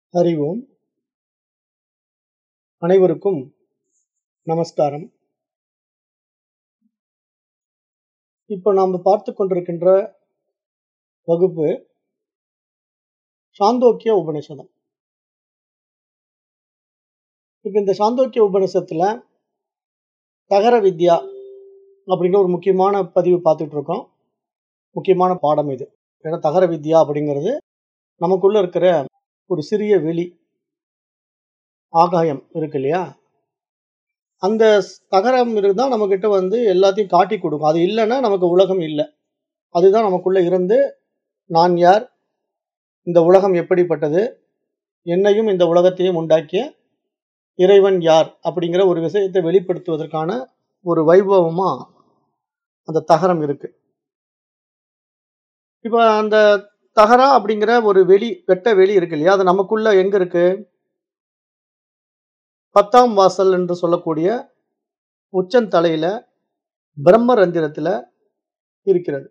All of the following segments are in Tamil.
ஹரி ஓம் அனைவருக்கும் நமஸ்காரம் இப்போ நாம் பார்த்து கொண்டிருக்கின்ற வகுப்பு சாந்தோக்கிய உபனிஷதம் இப்போ இந்த சாந்தோக்கிய உபனிஷத்துல தகர வித்யா அப்படிங்கிற ஒரு முக்கியமான பதிவு பார்த்துட்டு இருக்கோம் முக்கியமான பாடம் இது ஏன்னா தகர வித்யா அப்படிங்கிறது நமக்குள்ள இருக்கிற ஒரு சிறிய வெளி ஆகாயம் இருக்கு இல்லையா அந்த தகரம் இருந்தால் நம்மக்கிட்ட வந்து எல்லாத்தையும் காட்டி கொடுக்கும் அது இல்லைன்னா நமக்கு உலகம் இல்லை அதுதான் நமக்குள்ள இருந்து நான் யார் இந்த உலகம் எப்படிப்பட்டது என்னையும் இந்த உலகத்தையும் உண்டாக்கிய இறைவன் யார் அப்படிங்கிற ஒரு விஷயத்தை வெளிப்படுத்துவதற்கான ஒரு வைபவமா அந்த தகரம் இருக்கு இப்போ அந்த தகரா அப்படிங்கிற ஒரு வெளி வெட்ட வெளி இருக்கு இல்லையா அது நமக்குள்ள எங்க இருக்கு பத்தாம் வாசல் என்று சொல்லக்கூடிய உச்சந்தலையில பிரம்ம ரந்திரத்துல இருக்கிறது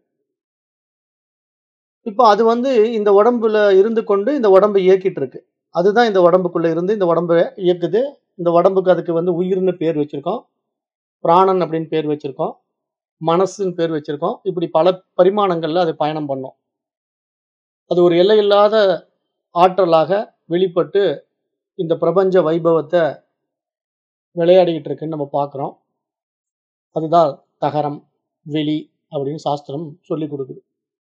இப்போ அது வந்து இந்த உடம்புல இருந்து கொண்டு இந்த உடம்பை இயக்கிட்டு இருக்கு அதுதான் இந்த உடம்புக்குள்ள இருந்து இந்த உடம்பை இயக்குது இந்த உடம்புக்கு அதுக்கு வந்து உயிர்னு பேர் வச்சிருக்கோம் பிராணன் அப்படின்னு பேர் வச்சிருக்கோம் மனசுன்னு பேர் வச்சிருக்கோம் இப்படி பல பரிமாணங்கள்ல அது பயணம் பண்ணும் அது ஒரு எல்லையில்லாத ஆற்றலாக வெளிப்பட்டு இந்த பிரபஞ்ச வைபவத்தை விளையாடிக்கிட்டு இருக்குன்னு நம்ம பார்க்குறோம் அதுதான் தகரம் வெளி அப்படின்னு சாஸ்திரம் சொல்லி கொடுக்குது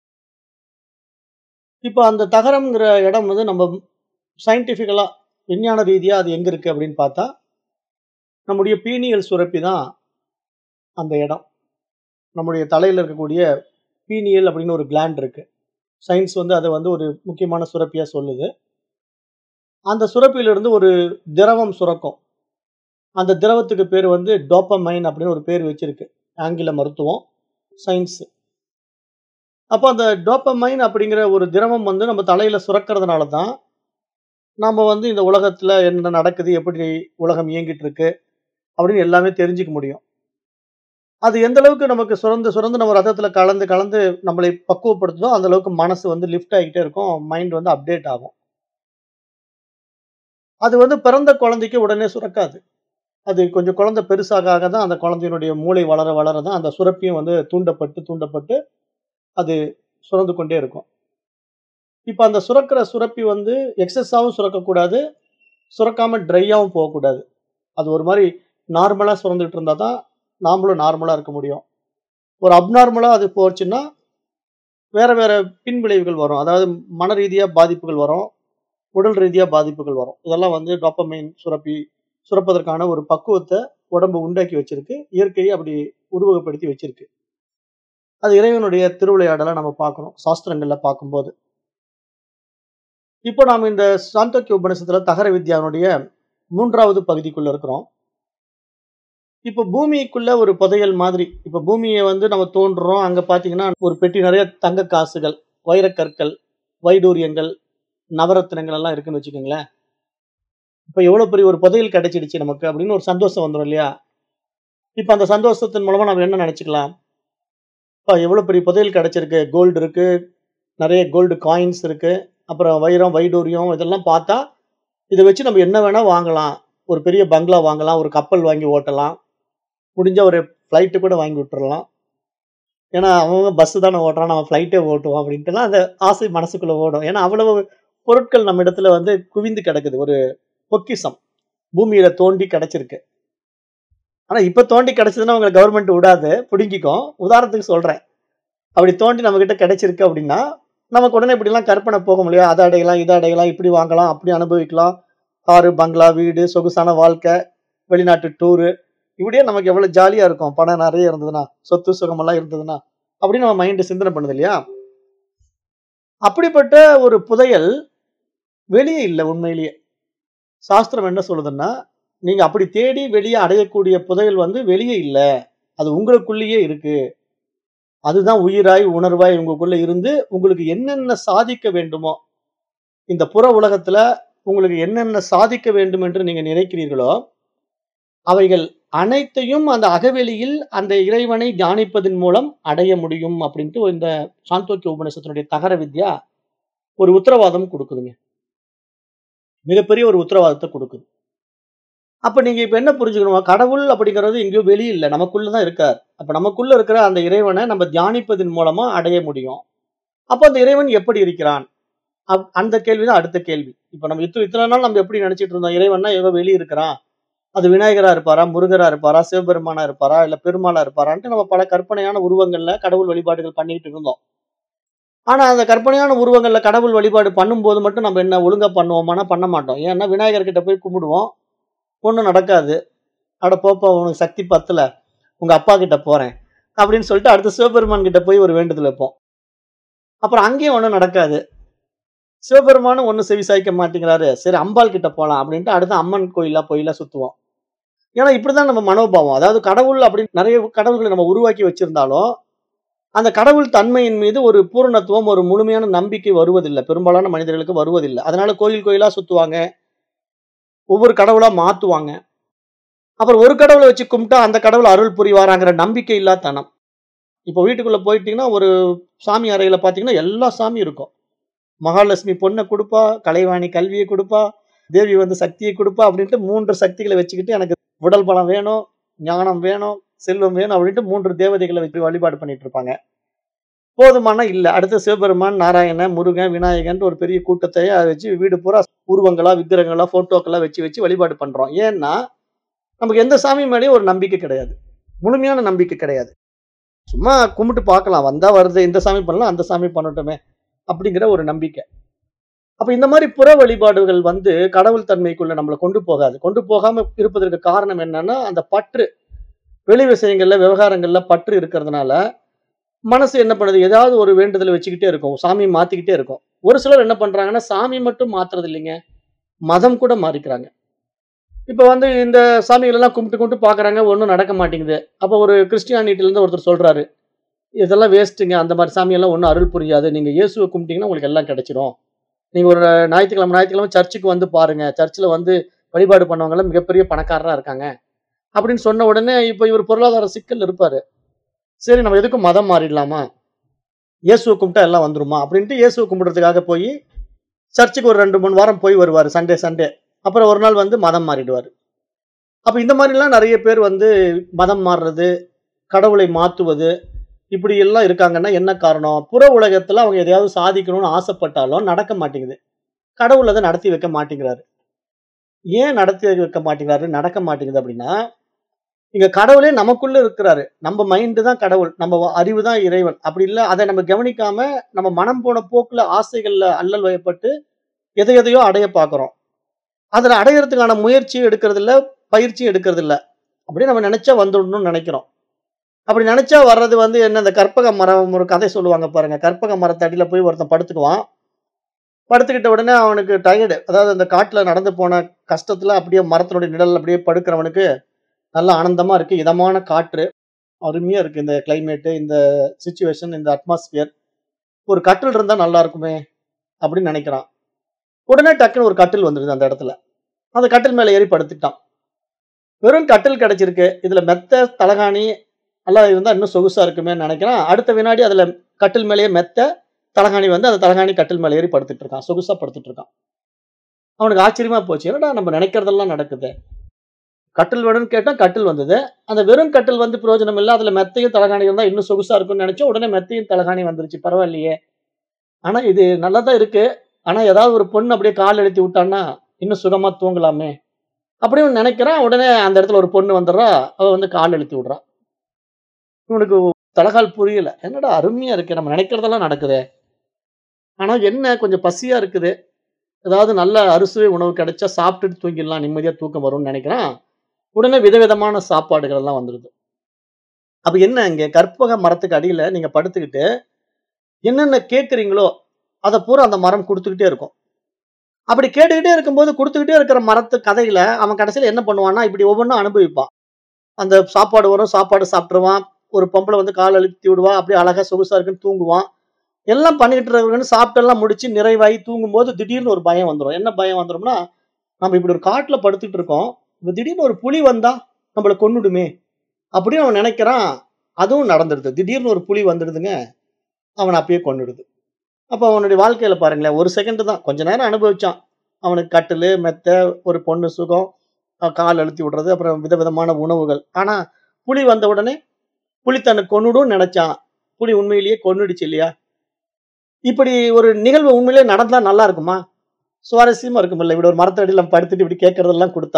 இப்போ அந்த தகரம்ங்கிற இடம் வந்து நம்ம சயின்டிஃபிக்கலாக விஞ்ஞான ரீதியாக அது எங்கே இருக்குது அப்படின்னு பார்த்தா நம்முடைய பீனியல் சுரப்பி தான் அந்த இடம் நம்முடைய தலையில் இருக்கக்கூடிய பீனியல் அப்படின்னு ஒரு கிளாண்ட் இருக்குது சயின்ஸ் வந்து அதை வந்து ஒரு முக்கியமான சுரப்பியாக சொல்லுது அந்த சுரப்பியிலிருந்து ஒரு திரவம் சுரக்கும் அந்த திரவத்துக்கு பேர் வந்து டோப்பமைன் அப்படின்னு ஒரு பேர் வச்சிருக்கு ஆங்கில மருத்துவம் சயின்ஸ் அப்போ அந்த டோப்பமைன் அப்படிங்கிற ஒரு திரவம் வந்து நம்ம தலையில சுரக்கிறதுனால தான் நாம வந்து இந்த உலகத்துல என்ன நடக்குது எப்படி உலகம் இயங்கிட்டு இருக்கு அப்படின்னு எல்லாமே தெரிஞ்சுக்க முடியும் அது எந்த அளவுக்கு நமக்கு சுரந்து சுரந்து நம்ம ரத்தத்துல கலந்து கலந்து நம்மளை பக்குவப்படுத்துதோ அந்த அளவுக்கு மனசு வந்து லிஃப்ட் ஆகிட்டே இருக்கும் மைண்ட் வந்து அப்டேட் ஆகும் அது வந்து பிறந்த குழந்தைக்கு உடனே சுரக்காது அது கொஞ்சம் குழந்தை பெருசாக ஆக தான் அந்த குழந்தையினுடைய மூளை வளர வளர தான் அந்த சுரப்பியும் வந்து தூண்டப்பட்டு தூண்டப்பட்டு அது சுரந்து கொண்டே இருக்கும் இப்போ அந்த சுரக்கிற சுரப்பி வந்து எக்ஸஸாகவும் சுரக்கக்கூடாது சுரக்காம ட்ரையாகவும் போகக்கூடாது அது ஒரு மாதிரி நார்மலாக சுரந்துட்டு இருந்தால் தான் நாமளும் நார்மலாக இருக்க முடியும் ஒரு அப்நார்மலாக அது போச்சுன்னா வேற வேற பின்விளைவுகள் வரும் அதாவது மன ரீதியாக பாதிப்புகள் வரும் உடல் ரீதியாக பாதிப்புகள் வரும் இதெல்லாம் வந்து டோப்பமைன் சுரப்பி சுரப்பதற்கான ஒரு பக்குவத்தை உடம்பு உண்டாக்கி வச்சிருக்கு இயற்கையை அப்படி உருவகப்படுத்தி வச்சிருக்கு அது இறைவனுடைய திருவிளையாடலை நம்ம பார்க்கணும் சாஸ்திரங்கள்ல பார்க்கும்போது இப்போ நாம் இந்த சாந்தோக்கிய உபநிஷத்துல தகர வித்யானுடைய மூன்றாவது பகுதிக்குள்ள இருக்கிறோம் இப்போ பூமிக்குள்ள ஒரு புதையல் மாதிரி இப்போ பூமியை வந்து நம்ம தோன்றோம் அங்க பாத்தீங்கன்னா ஒரு பெட்டி நிறைய தங்க காசுகள் வைரக்கற்கள் வைடூரியங்கள் நவரத்தினங்கள் எல்லாம் இருக்குன்னு வச்சுக்கோங்களேன் இப்போ எவ்வளோ பெரிய ஒரு புதையல் கிடைச்சிடுச்சு நமக்கு அப்படின்னு ஒரு சந்தோஷம் வந்துடும் இல்லையா இப்போ அந்த சந்தோஷத்தின் மூலமா நம்ம என்ன நினைச்சுக்கலாம் இப்போ எவ்வளோ பெரிய புதையல் கிடைச்சிருக்கு கோல்டு இருக்கு நிறைய கோல்டு காயின்ஸ் இருக்கு அப்புறம் வைரம் வைடூரியம் இதெல்லாம் பார்த்தா இதை வச்சு நம்ம என்ன வேணா வாங்கலாம் ஒரு பெரிய பங்களா வாங்கலாம் ஒரு கப்பல் வாங்கி ஓட்டலாம் முடிஞ்ச ஒரு ஃப்ளைட்டு கூட வாங்கி விட்டுறலாம் ஏன்னா அவங்க பஸ் தானே ஓட்டுறான் நம்ம ஃப்ளைட்டே ஓட்டுவோம் அப்படின்ட்டுலாம் அந்த ஆசை மனசுக்குள்ள ஓடும் ஏன்னா அவ்வளவு பொருட்கள் நம்ம இடத்துல வந்து குவிந்து கிடக்குது ஒரு பொக்கிசம் பூமியில தோண்டி கிடைச்சிருக்கு ஆனா இப்ப தோண்டி கிடைச்சதுன்னா உங்களை கவர்மெண்ட் விடாது பிடுங்கிக்கும் உதாரணத்துக்கு சொல்றேன் அப்படி தோண்டி நம்ம கிட்ட கிடைச்சிருக்கு அப்படின்னா நமக்கு உடனே இப்படிலாம் கற்பனை போக முடியும் அதை அடையலாம் இதை அடையலாம் இப்படி வாங்கலாம் அப்படி அனுபவிக்கலாம் காரு பங்களா வீடு சொகுசான வாழ்க்கை வெளிநாட்டு டூரு இப்படியே நமக்கு எவ்வளவு ஜாலியா இருக்கும் பணம் நிறைய இருந்ததுன்னா சொத்து சுகமெல்லாம் இருந்ததுன்னா அப்படின்னு நம்ம மைண்டு சிந்தனை பண்ணுது இல்லையா அப்படிப்பட்ட ஒரு புதையல் வெளியே இல்லை உண்மையிலேயே சாஸ்திரம் என்ன சொல்லுதுன்னா நீங்க அப்படி தேடி வெளியே அடையக்கூடிய புதையல் வந்து வெளியே இல்லை அது உங்களுக்குள்ளேயே இருக்கு அதுதான் உயிராய் உணர்வாய் உங்களுக்குள்ள இருந்து உங்களுக்கு என்னென்ன சாதிக்க வேண்டுமோ இந்த புற உலகத்துல உங்களுக்கு என்னென்ன சாதிக்க வேண்டும் என்று நீங்க நினைக்கிறீர்களோ அவைகள் அனைத்தையும் அந்த அகவெளியில் அந்த இறைவனை தியானிப்பதன் மூலம் அடைய முடியும் அப்படின்ட்டு இந்த சாந்தோக்கிய உபநிஷத்தினுடைய தகர வித்யா ஒரு உத்தரவாதம் கொடுக்குதுங்க மிகப்பெரிய ஒரு உத்தரவாதத்தை கொடுக்குது அப்ப நீங்க இப்ப என்ன புரிஞ்சுக்கணும் கடவுள் அப்படிங்கிறது எங்கேயோ வெளியே இல்லை நமக்குள்ள தான் இருக்கார் அப்ப நமக்குள்ள இருக்கிற அந்த இறைவனை நம்ம தியானிப்பதன் மூலமா அடைய முடியும் அப்ப அந்த இறைவன் எப்படி இருக்கிறான் அப்- அந்த கேள்விதான் அடுத்த கேள்வி இப்ப நம்ம இத்தனை இத்தனை நாள் நம்ம எப்படி நினைச்சிட்டு இருந்தோம் இறைவன்னா ஏதோ வெளியே இருக்கிறான் அது விநாயகரா இருப்பாரா முருகரா இருப்பாரா சிவபெருமானா இருப்பாரா இல்ல பெருமாளா இருப்பாரான்ட்டு நம்ம பல கற்பனையான உருவங்கள்ல கடவுள் வழிபாடுகள் பண்ணிட்டு இருந்தோம் ஆனா அந்த கற்பனையான உருவங்கள்ல கடவுள் வழிபாடு பண்ணும்போது மட்டும் நம்ம என்ன ஒழுங்கா பண்ணுவோமானா பண்ண மாட்டோம் ஏன்னா விநாயகர் கிட்ட போய் கும்பிடுவோம் ஒன்றும் நடக்காது அட போப்பா உனக்கு சக்தி பத்தல உங்க அப்பா கிட்ட போறேன் அப்படின்னு சொல்லிட்டு அடுத்து சிவபெருமான் கிட்ட போய் ஒரு வேண்டுதல் வைப்போம் அப்புறம் அங்கேயும் ஒன்றும் நடக்காது சிவபெருமானும் ஒன்றும் செவி சாய்க்க மாட்டேங்கிறாரு சரி அம்பாள் கிட்ட போகலாம் அப்படின்ட்டு அடுத்து அம்மன் கோயிலா கோயிலா சுத்துவோம் ஏன்னா இப்படிதான் நம்ம மனோபாவம் அதாவது கடவுள் அப்படின்னு நிறைய கடவுள்களை நம்ம உருவாக்கி வச்சிருந்தாலும் அந்த கடவுள் தன்மையின் மீது ஒரு பூரணத்துவம் ஒரு முழுமையான நம்பிக்கை வருவதில்லை பெரும்பாலான மனிதர்களுக்கு வருவதில்லை அதனால கோயில் கோயிலா சுத்துவாங்க ஒவ்வொரு கடவுளா மாத்துவாங்க அப்புறம் ஒரு கடவுளை வச்சு கும்பிட்டா அந்த கடவுள் அருள் புரிவாராங்கிற நம்பிக்கை இல்லா தனம் இப்போ வீட்டுக்குள்ள போயிட்டீங்கன்னா ஒரு சாமி அறையில பாத்தீங்கன்னா எல்லா சாமியும் இருக்கும் மகாலட்சுமி பொண்ணை கொடுப்பா கலைவாணி கல்வியை கொடுப்பா தேவி வந்து சக்தியை கொடுப்பா அப்படின்ட்டு மூன்று சக்திகளை வச்சுக்கிட்டு எனக்கு உடல் பலம் வேணும் ஞானம் வேணும் செல்வம் வேணும் அப்படின்ட்டு மூன்று தேவதைகளை வச்சு வழிபாடு பண்ணிட்டு இருப்பாங்க போதுமானா இல்ல அடுத்து சிவபெருமான் நாராயணன் முருகன் விநாயகன் ஒரு பெரிய கூட்டத்தை அதை வச்சு வீடு பூரா உருவங்களா விக்கிரங்களா போட்டோக்களா வச்சு வச்சு வழிபாடு பண்றோம் ஏன்னா நமக்கு எந்த சாமி மேலேயும் ஒரு நம்பிக்கை கிடையாது முழுமையான நம்பிக்கை கிடையாது சும்மா கும்பிட்டு பார்க்கலாம் வந்தா வருது இந்த சாமி பண்ணலாம் அந்த சாமி பண்ணட்டுமே அப்படிங்கிற ஒரு நம்பிக்கை அப்ப இந்த மாதிரி புற வழிபாடுகள் வந்து கடவுள் தன்மைக்குள்ள நம்மளை கொண்டு போகாது கொண்டு போகாம இருப்பதற்கு காரணம் என்னன்னா அந்த பற்று வெளி விஷயங்கள்ல விவகாரங்கள்ல பற்று இருக்கிறதுனால மனசு என்ன பண்ணுது ஏதாவது ஒரு வேண்டுதலை வச்சுக்கிட்டே இருக்கும் சாமி மாத்திக்கிட்டே இருக்கும் ஒரு சிலர் என்ன பண்றாங்கன்னா சாமி மட்டும் மாத்துறது இல்லைங்க மதம் கூட மாறிக்கிறாங்க இப்ப வந்து இந்த சாமிகள் எல்லாம் கும்பிட்டு கும்பிட்டு பாக்குறாங்க ஒன்றும் நடக்க மாட்டேங்குது அப்போ ஒரு கிறிஸ்டியானிட்டில இருந்து ஒருத்தர் சொல்றாரு இதெல்லாம் வேஸ்ட்டுங்க அந்த மாதிரி சாமியெல்லாம் ஒன்றும் அருள் புரியாது நீங்க இயேசுவை கும்பிட்டீங்கன்னா உங்களுக்கு எல்லாம் கிடைச்சிரும் நீங்க ஒரு ஞாயிற்றுக்கிழமை ஞாயிற்றுக்கிழமை சர்ச்சுக்கு வந்து பாருங்க சர்ச்சில் வந்து வழிபாடு பண்ணவங்க எல்லாம் மிகப்பெரிய பணக்காரரா இருக்காங்க அப்படின்னு சொன்ன உடனே இப்போ இவர் பொருளாதார சிக்கல் இருப்பாரு சரி நம்ம எதுக்கும் மதம் மாறிடலாமா இயேசுவை கும்பிட்டா எல்லாம் வந்துருமா அப்படின்ட்டு இயேசுவை கும்பிடுறதுக்காக போய் சர்ச்சுக்கு ஒரு ரெண்டு மூணு வாரம் போய் வருவார் சண்டே சண்டே அப்புறம் ஒரு நாள் வந்து மதம் மாறிடுவார் அப்போ இந்த மாதிரிலாம் நிறைய பேர் வந்து மதம் மாறுறது கடவுளை மாற்றுவது இப்படி எல்லாம் இருக்காங்கன்னா என்ன காரணம் புற உலகத்துல அவங்க எதையாவது சாதிக்கணும்னு ஆசைப்பட்டாலும் நடக்க மாட்டேங்குது கடவுள் அதை நடத்தி வைக்க மாட்டேங்கிறாரு ஏன் நடத்தி வைக்க மாட்டேங்கிறாரு நடக்க மாட்டேங்குது அப்படின்னா இங்க கடவுளே நமக்குள்ள இருக்கிறாரு நம்ம மைண்டு தான் கடவுள் நம்ம அறிவு தான் இறைவன் அப்படி இல்லை அதை நம்ம கவனிக்காம நம்ம மனம் போன போக்குல ஆசைகள்ல அல்லல் வயப்பட்டு எதை எதையோ அடைய பார்க்குறோம் அதுல அடையறதுக்கான முயற்சியும் எடுக்கிறது இல்ல பயிற்சியும் எடுக்கிறது இல்ல அப்படி நம்ம நினைச்சா வந்துடணும்னு நினைக்கிறோம் அப்படி நினைச்சா வர்றது வந்து என்ன இந்த கற்பக மரம் ஒரு கதை சொல்லுவாங்க பாருங்க கற்பக மரத்தடியில போய் ஒருத்தன் படுத்துக்குவான் படுத்துக்கிட்ட உடனே அவனுக்கு டயர்டு அதாவது அந்த காட்டுல நடந்து போன கஷ்டத்துல அப்படியே மரத்தினுடைய நிழல் அப்படியே படுக்கிறவனுக்கு நல்ல ஆனந்தமா இருக்கு இதமான காற்று அருமையா இருக்கு இந்த கிளைமேட்டு இந்த சுச்சுவேஷன் இந்த அட்மாஸ்பியர் ஒரு கட்டில் இருந்தா நல்லா இருக்குமே அப்படின்னு நினைக்கிறான் உடனே டக்குன்னு ஒரு கட்டில் வந்துடுது அந்த இடத்துல அந்த கட்டில் மேல ஏறி படுத்துட்டான் வெறும் கட்டில் கிடைச்சிருக்கு இதுல மெத்த தலகாணி எல்லாம் இருந்தா இன்னும் சொகுசா இருக்குமே நினைக்கிறான் அடுத்த வினாடி அதுல கட்டில் மேலேயே மெத்த தலகாணி வந்து அந்த தலகாணி கட்டில் மேலே ஏறி படுத்துட்டு இருக்கான் சொகுசா படுத்துட்டு இருக்கான் அவனுக்கு ஆச்சரியமா போச்சு என்னடா நம்ம நினைக்கிறதெல்லாம் நடக்குது கட்டில் வேணும்னு கேட்டா கட்டில் வந்தது அந்த வெறும் கட்டில் வந்து பிரயோஜனம் இல்லை அதுல மெத்தையும் தலகாணி இருந்தா இன்னும் சொகுசா இருக்கும்னு நினைச்சா உடனே மெத்தையும் தலகாணி வந்துருச்சு பரவாயில்லையே ஆனா இது நல்லா தான் இருக்கு ஆனா ஏதாவது ஒரு பொண்ணு அப்படியே கால் எழுத்தி விட்டான்னா இன்னும் சுகமா தூங்கலாமே அப்படின்னு நினைக்கிறான் உடனே அந்த இடத்துல ஒரு பொண்ணு வந்துடுறா அவ வந்து கால் எழுத்தி விடுறா இவனுக்கு தலகால் புரியல என்னடா அருமையா இருக்கு நம்ம நினைக்கிறதெல்லாம் நடக்குதே ஆனா என்ன கொஞ்சம் பசியா இருக்குது ஏதாவது நல்ல அறுசுவை உணவு கிடைச்சா சாப்பிட்டுட்டு தூங்கிடலாம் நிம்மதியா தூக்கம் வரும்னு நினைக்கிறான் உடனே விதவிதமான சாப்பாடுகள் எல்லாம் வந்துடுது அப்ப என்ன இங்க கற்பக மரத்துக்கு அடியில நீங்க படுத்துக்கிட்டு என்னென்ன கேட்குறீங்களோ அதை பூரா அந்த மரம் கொடுத்துக்கிட்டே இருக்கும் அப்படி கேட்டுக்கிட்டே இருக்கும்போது கொடுத்துக்கிட்டே இருக்கிற மரத்து கதையில அவன் கடைசியில் என்ன பண்ணுவான்னா இப்படி ஒவ்வொன்றும் அனுபவிப்பான் அந்த சாப்பாடு வரும் சாப்பாடு சாப்பிட்டுருவான் ஒரு பொம்பளை வந்து கால் அழுத்தி விடுவா அப்படியே அழகா சொகுசா இருக்குன்னு தூங்குவான் எல்லாம் பண்ணிக்கிட்டு இருக்கவங்க சாப்பிட்டு எல்லாம் முடிச்சு நிறைவாகி தூங்கும்போது திடீர்னு ஒரு பயம் வந்துடும் என்ன பயம் வந்துடும்னா நம்ம இப்படி ஒரு காட்டுல படுத்துட்டு இருக்கோம் இப்ப திடீர்னு ஒரு புலி வந்தா நம்மளை கொன்னுடுமே அப்படின்னு அவன் நினைக்கிறான் அதுவும் நடந்துடுது திடீர்னு ஒரு புலி வந்துடுதுங்க அவனை அப்பயே கொன்னுடுது அப்போ அவனுடைய வாழ்க்கையில பாருங்களேன் ஒரு செகண்ட் தான் கொஞ்ச நேரம் அனுபவிச்சான் அவனுக்கு கட்டிலு மெத்த ஒரு பொண்ணு சுகம் அஹ் கால் அழுத்தி விடுறது அப்புறம் விதவிதமான உணவுகள் ஆனா புலி வந்த உடனே புலி தன்னை கொன்னுடும் நினைச்சான் புலி உண்மையிலேயே கொன்னுடுச்சு இல்லையா இப்படி ஒரு நிகழ்வு உண்மையிலேயே நடந்தா நல்லா இருக்குமா சுவாரஸ்யமா இருக்குமில்ல இப்படி ஒரு மரத்தடியில் நம்ம படுத்துட்டு இப்படி கேட்கறதெல்லாம் கொடுத்தா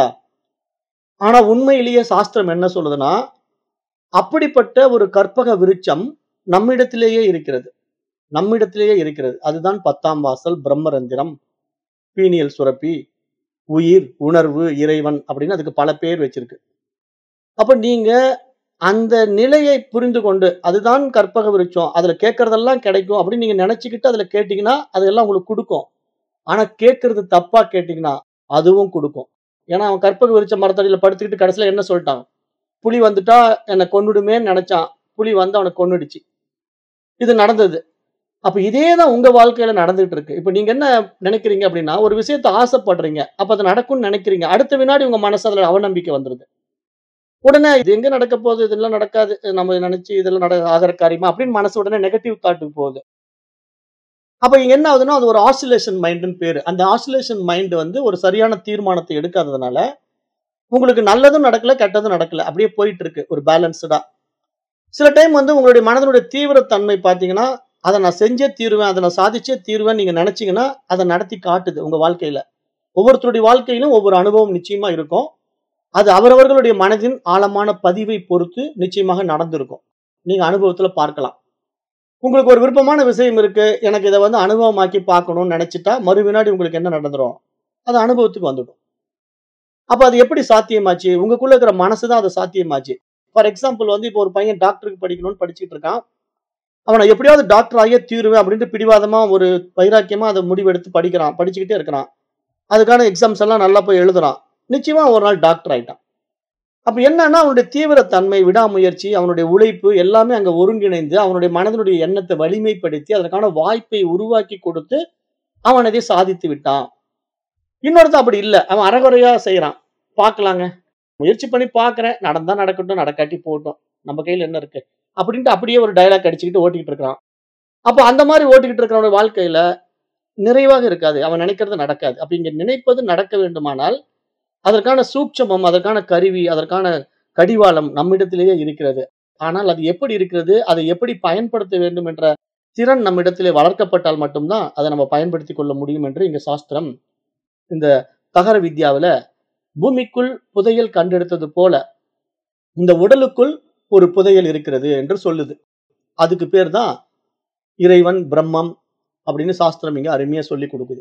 ஆனா உண்மையிலேயே சாஸ்திரம் என்ன சொல்லுதுன்னா அப்படிப்பட்ட ஒரு கற்பக விருட்சம் நம்மிடத்திலேயே இருக்கிறது நம்மிடத்திலேயே இருக்கிறது அதுதான் பத்தாம் வாசல் பிரம்மரந்திரம் பீனியல் சுரப்பி உயிர் உணர்வு இறைவன் அப்படின்னு அதுக்கு பல பேர் வச்சிருக்கு அப்ப நீங்க அந்த நிலையை புரிந்து கொண்டு அதுதான் கற்பக விருட்சம் அதுல கேட்கறதெல்லாம் கிடைக்கும் அப்படின்னு நீங்க நினைச்சுக்கிட்டு அதுல கேட்டீங்கன்னா அதெல்லாம் உங்களுக்கு கொடுக்கும் ஆனா கேட்கறது தப்பா கேட்டீங்கன்னா அதுவும் கொடுக்கும் ஏன்னா அவன் கற்பக விருட்ச மரத்தடியில படுத்துக்கிட்டு கடைசியில என்ன சொல்லிட்டான் புலி வந்துட்டா என்னை கொன்னுடுமேன்னு நினைச்சான் புலி வந்து அவனை கொன்னுடுச்சு இது நடந்தது அப்ப இதே தான் உங்க வாழ்க்கையில நடந்துட்டு இருக்கு இப்ப நீங்க என்ன நினைக்கிறீங்க அப்படின்னா ஒரு விஷயத்த ஆசைப்படுறீங்க அப்ப அது நடக்கும்னு நினைக்கிறீங்க அடுத்த வினாடி உங்க மனசு அதுல அவநம்பிக்கை வந்துருது உடனே இது எங்க நடக்க போகுது இதெல்லாம் நடக்காது நம்ம நினைச்சு இதெல்லாம் நட ஆகிற காரியமா அப்படின்னு மனசு உடனே நெகட்டிவ் தாட்டுக்கு போகுது அப்ப இங்க என்ன ஆகுதுன்னா அது ஒரு ஆசிலேஷன் மைண்டுன்னு பேரு அந்த ஆசிலேஷன் மைண்ட் வந்து ஒரு சரியான தீர்மானத்தை எடுக்காததுனால உங்களுக்கு நல்லதும் நடக்கல கெட்டதும் நடக்கல அப்படியே போயிட்டு இருக்கு ஒரு பேலன்ஸ்டா சில டைம் வந்து உங்களுடைய மனதனுடைய தீவிரத்தன்மை பாத்தீங்கன்னா அதை நான் செஞ்சே தீருவேன் அதை நான் சாதிச்சே தீருவேன் நீங்க நினைச்சீங்கன்னா அதை நடத்தி காட்டுது உங்க வாழ்க்கையில ஒவ்வொருத்தருடைய வாழ்க்கையிலும் ஒவ்வொரு அனுபவம் நிச்சயமா இருக்கும் அது அவரவர்களுடைய மனதின் ஆழமான பதிவை பொறுத்து நிச்சயமாக நடந்திருக்கும் நீங்க அனுபவத்துல பார்க்கலாம் உங்களுக்கு ஒரு விருப்பமான விஷயம் இருக்கு எனக்கு இதை வந்து அனுபவமாக்கி பார்க்கணும்னு நினைச்சிட்டா மறு வினாடி உங்களுக்கு என்ன நடந்துரும் அது அனுபவத்துக்கு வந்துடும் அப்ப அது எப்படி சாத்தியமாச்சு உங்களுக்குள்ள இருக்கிற மனசு தான் அது சாத்தியமாச்சு ஃபார் எக்ஸாம்பிள் வந்து இப்போ ஒரு பையன் டாக்டருக்கு படிக்கணும்னு படிச்சுட்டு இருக்கான் அவனை எப்படியாவது டாக்டர் ஆகியே தீருவேன் அப்படின்ட்டு பிடிவாதமா ஒரு வைராக்கியமா அதை முடிவெடுத்து படிக்கிறான் படிச்சுக்கிட்டே இருக்கிறான் அதுக்கான எக்ஸாம்ஸ் எல்லாம் நல்லா போய் எழுதுறான் நிச்சயமா ஒரு நாள் டாக்டர் ஆயிட்டான் அப்ப என்னன்னா அவனுடைய தீவிரத்தன்மை விடாமுயற்சி அவனுடைய உழைப்பு எல்லாமே அங்க ஒருங்கிணைந்து அவனுடைய மனதனுடைய எண்ணத்தை வலிமைப்படுத்தி அதற்கான வாய்ப்பை உருவாக்கி கொடுத்து அவன் அதை சாதித்து விட்டான் இன்னொருத்தன் அப்படி இல்லை அவன் அறகுறையா செய்யறான் பார்க்கலாங்க முயற்சி பண்ணி பார்க்கறேன் நடந்தா நடக்கட்டும் நடக்காட்டி போகட்டும் நம்ம கையில என்ன இருக்கு அப்படின்ட்டு அப்படியே ஒரு டயலாக் அடிச்சுக்கிட்டு ஓட்டிக்கிட்டு இருக்கிறான் அப்போ அந்த மாதிரி ஓட்டிக்கிட்டு இருக்கிறவனுடைய வாழ்க்கையில நிறைவாக இருக்காது அவன் நினைக்கிறது நடக்காது அப்ப இங்க நினைப்பது நடக்க வேண்டுமானால் அதற்கான சூட்சமம் அதற்கான கருவி அதற்கான கடிவாளம் நம்மிடத்திலேயே இருக்கிறது ஆனால் அது எப்படி இருக்கிறது அதை எப்படி பயன்படுத்த வேண்டும் என்ற திறன் நம்மிடத்திலே வளர்க்கப்பட்டால் மட்டும்தான் அதை நம்ம பயன்படுத்தி கொள்ள முடியும் என்று இங்க சாஸ்திரம் இந்த தகர வித்யாவுல பூமிக்குள் புதையல் கண்டெடுத்தது போல இந்த உடலுக்குள் ஒரு புதையல் இருக்கிறது என்று சொல்லுது அதுக்கு பேர் தான் இறைவன் பிரம்மம் அப்படின்னு சாஸ்திரம் இங்க அருமையா சொல்லி கொடுக்குது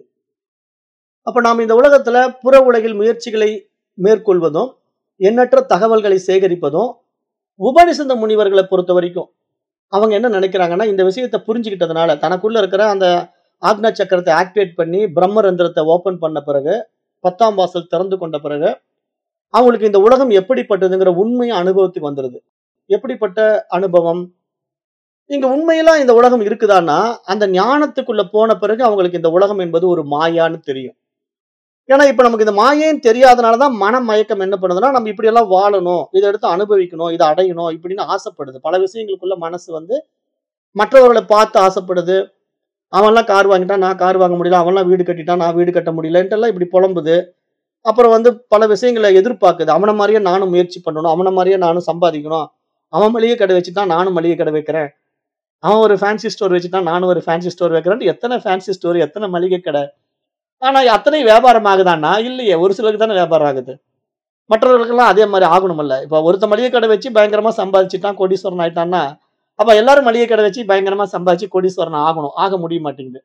அப்ப நாம் இந்த உலகத்துல புற உலகில் முயற்சிகளை மேற்கொள்வதும் எண்ணற்ற தகவல்களை சேகரிப்பதும் உபனிஷந்த முனிவர்களை பொறுத்த வரைக்கும் அவங்க என்ன நினைக்கிறாங்கன்னா இந்த விஷயத்தை புரிஞ்சுக்கிட்டதுனால தனக்குள்ள இருக்கிற அந்த ஆக்னா சக்கரத்தை ஆக்டிவேட் பண்ணி பிரம்மரந்திரத்தை ஓபன் பண்ண பிறகு பத்தாம் வாசல் திறந்து கொண்ட பிறகு அவங்களுக்கு இந்த உலகம் எப்படிப்பட்டதுங்கிற உண்மை அனுபவத்துக்கு வந்துருது எப்படிப்பட்ட அனுபவம் இங்க உண்மையெல்லாம் இந்த உலகம் இருக்குதான்னா அந்த ஞானத்துக்குள்ள போன பிறகு அவங்களுக்கு இந்த உலகம் என்பது ஒரு மாயான்னு தெரியும் ஏன்னா இப்ப நமக்கு இந்த மாயேன்னு தெரியாதனாலதான் மன மயக்கம் என்ன பண்ணுதுன்னா நம்ம இப்படி எல்லாம் வாழணும் இதை எடுத்து அனுபவிக்கணும் இதை அடையணும் இப்படின்னு ஆசைப்படுது பல விஷயங்களுக்குள்ள மனசு வந்து மற்றவர்களை பார்த்து ஆசைப்படுது அவன்லாம் கார் வாங்கிட்டான் நான் கார் வாங்க முடியல அவன்லாம் வீடு கட்டிட்டான் நான் வீடு கட்ட முடியலன்ட்டுலாம் இப்படி புலம்புது அப்புறம் வந்து பல விஷயங்களை எதிர்பார்க்குது அவனை மாதிரியே நானும் முயற்சி பண்ணணும் அவனை மாதிரியே நானும் சம்பாதிக்கணும் அவன் மளிகை கடை வச்சுட்டான் நானும் மளிகை கடை வைக்கிறேன் அவன் ஒரு ஃபேன்சி ஸ்டோர் வச்சுட்டான் நானும் ஒரு ஃபேன்சி ஸ்டோர் வைக்கிறேன் எத்தனை ஃபேன்சி ஸ்டோர் எத்தனை மளிகை கடை ஆனா அத்தனை வியாபாரம் ஆகுதான்னா இல்லையே ஒரு சிலருக்கு தானே வியாபாரம் ஆகுது மற்றவர்களுக்கெல்லாம் அதே மாதிரி ஆகணும்ல இப்போ ஒருத்த மளிகை கடை வச்சு பயங்கரமா சம்பாதிச்சுட்டான் கோடீஸ்வரன் ஆயிட்டான்னா அப்ப எல்லாரும் மளிகை கடை வச்சு பயங்கரமா சம்பாதிச்சு கோடீஸ்வரன் ஆகணும் ஆக முடிய மாட்டேங்குது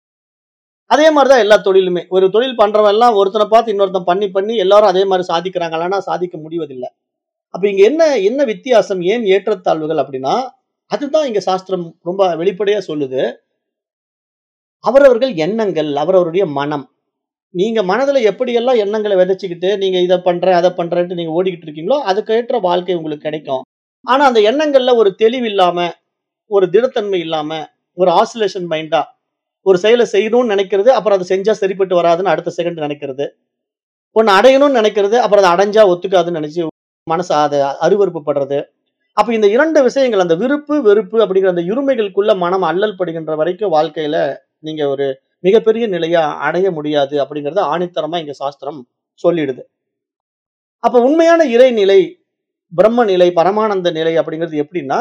அதே மாதிரிதான் எல்லா தொழிலுமே ஒரு தொழில் பண்றவன் எல்லாம் ஒருத்தனை பார்த்து இன்னொருத்தன் பண்ணி பண்ணி எல்லாரும் அதே மாதிரி சாதிக்கிறாங்களான்னா சாதிக்க முடிவதில்லை அப்ப இங்க என்ன என்ன வித்தியாசம் ஏன் ஏற்றத்தாழ்வுகள் அப்படின்னா அதுதான் இங்க சாஸ்திரம் ரொம்ப வெளிப்படையா சொல்லுது அவரவர்கள் எண்ணங்கள் அவரவருடைய மனம் நீங்க மனதுல எப்படியெல்லாம் எண்ணங்களை விதைச்சுக்கிட்டு நீங்க இதை பண்றேன் அதை பண்றேன்ட்டு நீங்க ஓடிக்கிட்டு இருக்கீங்களோ அதுக்கேற்ற வாழ்க்கை உங்களுக்கு கிடைக்கும் ஆனா அந்த எண்ணங்கள்ல ஒரு தெளிவு இல்லாம ஒரு திடத்தன்மை இல்லாம ஒரு ஆசிலேஷன் மைண்டா ஒரு செயலை செய்யணும்னு நினைக்கிறது அப்புறம் அதை செஞ்சா சரிப்பட்டு வராதுன்னு அடுத்த செகண்ட் நினைக்கிறது ஒன்னு அடையணும்னு நினைக்கிறது அப்புறம் அதை அடைஞ்சா ஒத்துக்காதுன்னு நினைச்சு மனசு அதை அருவறுப்பு படுறது அப்ப இந்த இரண்டு விஷயங்கள் அந்த விருப்பு வெறுப்பு அப்படிங்கிற அந்த இருமைகளுக்குள்ள மனம் அல்லல் படுகின்ற வரைக்கும் வாழ்க்கையில நீங்க ஒரு மிகப்பெரிய நிலைய அடைய முடியாது அப்படிங்கறத ஆணித்தரமா இங்க சாஸ்திரம் சொல்லிடுது அப்ப உண்மையான இறைநிலை பிரம்ம நிலை பரமானந்த நிலை அப்படிங்கிறது எப்படின்னா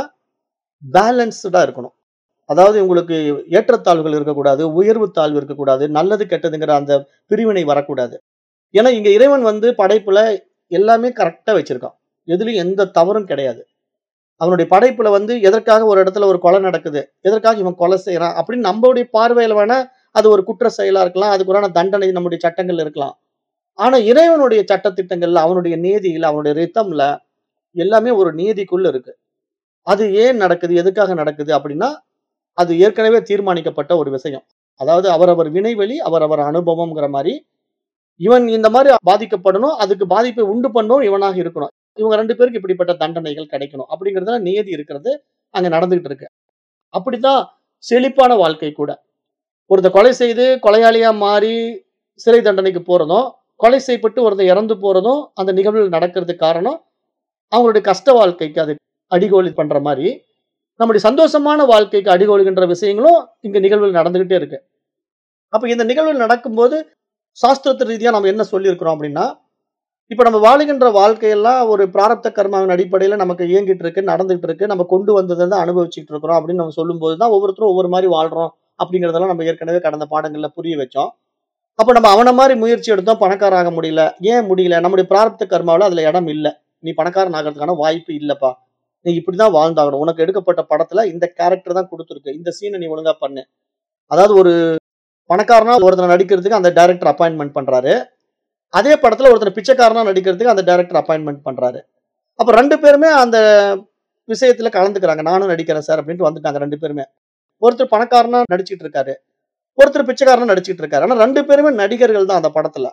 பேலன்ஸ்டா இருக்கணும் அதாவது உங்களுக்கு ஏற்றத்தாழ்வுகள் இருக்கக்கூடாது உயர்வு தாழ்வு இருக்கக்கூடாது நல்லது கெட்டதுங்கிற அந்த பிரிவினை வரக்கூடாது ஏன்னா இங்க இறைவன் வந்து படைப்புல எல்லாமே கரெக்டா வச்சிருக்கான் எதுலயும் எந்த தவறும் கிடையாது அவனுடைய படைப்புல வந்து எதற்காக ஒரு இடத்துல ஒரு கொலை நடக்குது எதற்காக இவன் கொலை செய்யறான் அப்படின்னு நம்மளுடைய பார்வையில வேணா அது ஒரு குற்ற செயலா இருக்கலாம் அதுக்குறான தண்டனை நம்முடைய சட்டங்கள் இருக்கலாம் ஆனா இறைவனுடைய சட்டத்திட்டங்கள்ல அவனுடைய நீதியில அவனுடைய ரித்தம்ல எல்லாமே ஒரு நீதிக்குள்ள இருக்கு அது ஏன் நடக்குது எதுக்காக நடக்குது அப்படின்னா அது ஏற்கனவே தீர்மானிக்கப்பட்ட ஒரு விஷயம் அதாவது அவரவர் வினைவெளி அவரவர் அனுபவம்ங்கிற மாதிரி இவன் இந்த மாதிரி பாதிக்கப்படணும் அதுக்கு பாதிப்பை உண்டு பண்ணணும் இவனாக இருக்கணும் இவங்க ரெண்டு பேருக்கு இப்படிப்பட்ட தண்டனைகள் கிடைக்கணும் அப்படிங்கிறதுல நியதி இருக்கிறது அங்க நடந்துகிட்டு இருக்கு அப்படித்தான் செழிப்பான வாழ்க்கை கூட ஒருத்த கொலை செய்து கொலையாளியா மாறி சிறை தண்டனைக்கு போறதும் கொலை செய்யப்பட்டு ஒருத்தர் இறந்து போறதும் அந்த நிகழ்வுகள் நடக்கிறதுக்கு காரணம் அவங்களுடைய கஷ்ட வாழ்க்கைக்கு அது அடிகோலி பண்ற மாதிரி நம்முடைய சந்தோஷமான வாழ்க்கைக்கு அடிகோலுகின்ற விஷயங்களும் இங்க நிகழ்வுகள் நடந்துகிட்டே இருக்கு அப்ப இந்த நிகழ்வுகள் நடக்கும்போது சாஸ்திரத்து ரீதியா நம்ம என்ன சொல்லியிருக்கிறோம் அப்படின்னா இப்ப நம்ம வாழுகின்ற வாழ்க்கையெல்லாம் ஒரு பிராரப்த கர்மாவின் அடிப்படையில நமக்கு இயங்கிட்டு இருக்கு நடந்துகிட்டு இருக்கு நம்ம கொண்டு வந்ததை தான் அனுபவிச்சுட்டு இருக்கிறோம் அப்படின்னு நம்ம சொல்லும்போது தான் ஒவ்வொருத்தரும் ஒவ்வொரு மாதிரி வாழ்றோம் அப்படிங்கறதெல்லாம் நம்ம ஏற்கனவே கடந்த பாடங்கள்ல புரிய வச்சோம் அப்ப நம்ம அவன மாதிரி முயற்சி எடுத்தோம் பணக்காரன் ஆக முடியல ஏன் முடியல நம்முடைய பிராரப்த கர்மாவில் அதுல இடம் இல்ல நீ பணக்காரன் ஆகிறதுக்கான வாய்ப்பு இல்லப்பா நீ இப்படிதான் வாழ்ந்தாகணும் உனக்கு எடுக்கப்பட்ட படத்துல இந்த கேரக்டர் தான் கொடுத்துருக்கு இந்த சீனை நீ ஒழுங்கா பண்ணு அதாவது ஒரு பணக்காரனா ஒருத்தனை நடிக்கிறதுக்கு அந்த டைரக்டர் அப்பாயின்மெண்ட் பண்றாரு அதே படத்துல ஒருத்தனை பிச்சைக்காரனா நடிக்கிறதுக்கு அந்த டைரக்டர் அப்பாயின்மெண்ட் பண்றாரு அப்ப ரெண்டு பேருமே அந்த விஷயத்துல கலந்துக்கிறாங்க நானும் நடிக்கிறேன் சார் அப்படின்ட்டு வந்துட்டாங்க ரெண்டு பேருமே ஒருத்தர் பணக்காரனா நடிச்சிட்டு இருக்காரு ஒருத்தர் பிச்சைக்காரனா நடிச்சிட்டு இருக்காரு ஆனா ரெண்டு பேருமே நடிகர்கள் தான் அந்த படத்துல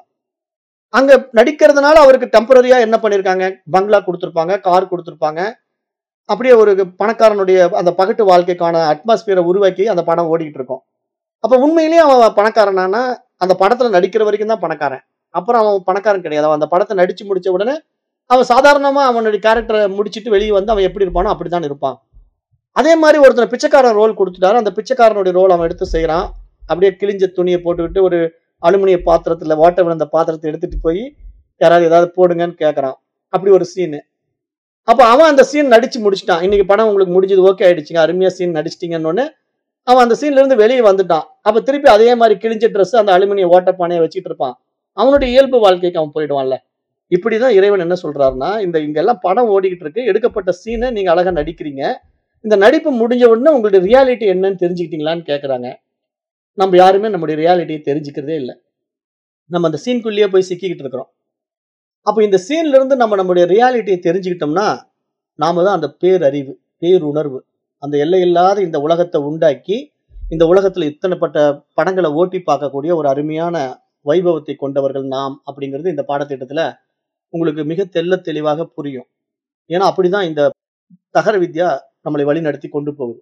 அங்க நடிக்கிறதுனால அவருக்கு டெம்பரரியா என்ன பண்ணிருக்காங்க பங்களா கொடுத்துருப்பாங்க கார் கொடுத்துருப்பாங்க அப்படியே ஒரு பணக்காரனுடைய அந்த பகட்டு வாழ்க்கைக்கான அட்மாஸ்பியரை உருவாக்கி அந்த படம் ஓடிட்டு இருக்கும் அப்ப உண்மையிலேயே அவன் பணக்காரனானா அந்த படத்துல நடிக்கிற வரைக்கும் தான் பணக்காரன் அப்புறம் அவன் பணக்காரன் கிடையாது அவன் அந்த படத்தை நடிச்சு முடிச்ச உடனே அவன் சாதாரணமா அவனுடைய கேரக்டரை முடிச்சிட்டு வெளியே வந்து அவன் எப்படி இருப்பானோ அப்படிதான் இருப்பான் அதே மாதிரி ஒருத்தனை பிச்சைக்காரன் ரோல் கொடுத்துட்டாரு அந்த பிச்சைக்காரனுடைய ரோல் அவன் எடுத்து செய்யறான் அப்படியே கிழிஞ்ச துணியை போட்டுக்கிட்டு ஒரு அலுமினிய பாத்திரத்துல ஓட்ட விழுந்த பாத்திரத்தை எடுத்துட்டு போய் யாராவது ஏதாவது போடுங்கன்னு கேட்கறான் அப்படி ஒரு சீனு அப்ப அவன் அந்த சீன் நடிச்சு முடிச்சிட்டான் இன்னைக்கு படம் உங்களுக்கு முடிஞ்சது ஓகே ஆயிடுச்சுங்க அருமையா சீன் நடிச்சிட்டீங்கன்னு அவன் அந்த சீன்ல இருந்து வெளியே வந்துட்டான் அப்ப திருப்பி அதே மாதிரி கிழிஞ்ச ட்ரெஸ் அந்த அலுமினிய ஓட்டப்பானையை வச்சுட்டு இருப்பான் அவனுடைய இயல்பு வாழ்க்கைக்கு அவன் போயிடுவான்ல இப்படிதான் இறைவன் என்ன சொல்றாருன்னா இந்த இங்க எல்லாம் படம் ஓடிக்கிட்டு இருக்கு எடுக்கப்பட்ட சீனை நீங்க அழகா நடிக்கிறீங்க இந்த நடிப்பு முடிஞ்ச உடனே உங்களுடைய ரியாலிட்டி என்னன்னு தெரிஞ்சுக்கிட்டீங்களான்னு கேக்குறாங்க நம்ம யாருமே நம்முடைய ரியாலிட்டியை தெரிஞ்சுக்கிறதே இல்லை நம்ம அந்த சீன்குள்ளேயே போய் சிக்கிக்கிட்டு இருக்கிறோம் அப்போ இந்த சீன்ல இருந்து நம்ம நம்முடைய ரியாலிட்டியை தெரிஞ்சுக்கிட்டோம்னா நாம தான் அந்த பேரறிவு பேருணர்வு அந்த எல்லையில்லாத இந்த உலகத்தை உண்டாக்கி இந்த உலகத்துல இத்தனைப்பட்ட படங்களை ஓட்டி பார்க்கக்கூடிய ஒரு அருமையான வைபவத்தை கொண்டவர்கள் நாம் அப்படிங்கிறது இந்த பாடத்திட்டத்துல உங்களுக்கு மிக தெள்ள தெளிவாக புரியும் ஏன்னா அப்படிதான் இந்த தகர வித்யா நம்மளை வழி நடத்தி கொண்டு போகுது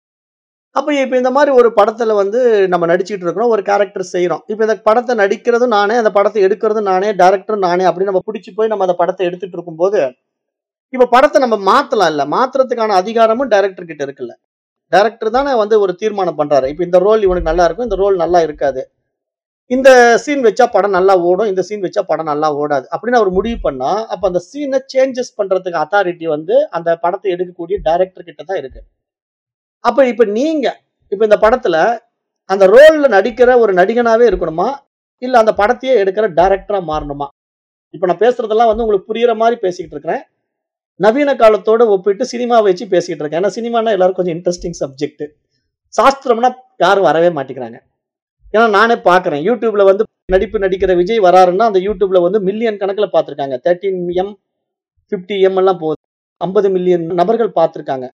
அப்ப இப்ப இந்த மாதிரி ஒரு படத்துல வந்து நம்ம நடிச்சிட்டு இருக்கிறோம் ஒரு கேரக்டர் செய்யறோம் இப்ப இந்த படத்தை நடிக்கிறதும் நானே அந்த படத்தை எடுக்கிறதும் நானே டேரக்டரும் நானே அப்படின்னு நம்ம பிடிச்சி போய் நம்ம அந்த படத்தை எடுத்துட்டு இருக்கும்போது இப்ப படத்தை நம்ம மாத்தலாம் இல்ல மாத்துறதுக்கான அதிகாரமும் டைரக்டர் கிட்ட இருக்குல்ல டைரக்டர் தானே வந்து ஒரு தீர்மானம் பண்றாரு இப்ப இந்த ரோல் இவனுக்கு நல்லா இருக்கும் இந்த ரோல் நல்லா இருக்காது இந்த சீன் வச்சா படம் நல்லா ஓடும் இந்த சீன் வச்சா படம் நல்லா ஓடாது அப்படின்னு அவர் முடிவு பண்ணா அப்ப அந்த சீனை சேஞ்சஸ் பண்றதுக்கு அத்தாரிட்டி வந்து அந்த படத்தை எடுக்கக்கூடிய டைரக்டர் கிட்ட தான் இருக்கு அப்ப இப்ப நீங்க இப்ப இந்த படத்துல அந்த ரோல்ல நடிக்கிற ஒரு நடிகனாவே இருக்கணுமா இல்ல அந்த படத்தையே எடுக்கிற டைரக்டரா மாறணுமா இப்ப நான் பேசுறதெல்லாம் வந்து உங்களுக்கு புரியுற மாதிரி பேசிக்கிட்டு இருக்கிறேன் நவீன காலத்தோட ஒப்பிட்டு சினிமா வச்சு பேசிக்கிட்டு இருக்கேன் ஏன்னா சினிமானா எல்லாரும் கொஞ்சம் இன்ட்ரெஸ்டிங் சப்ஜெக்ட் சாஸ்திரம்னா யாரும் வரவே மாட்டேங்கிறாங்க ஏன்னா நானே பாக்குறேன் யூடியூப்ல வந்து நடிப்பு நடிக்கிற விஜய் வராருன்னா அந்த யூடியூப்ல வந்து மில்லியன் கணக்குல பார்த்திருக்காங்க தேர்ட்டின் எம் பிப்டி எம் எல்லாம் போகுது ஐம்பது மில்லியன் நபர்கள் பார்த்திருக்காங்க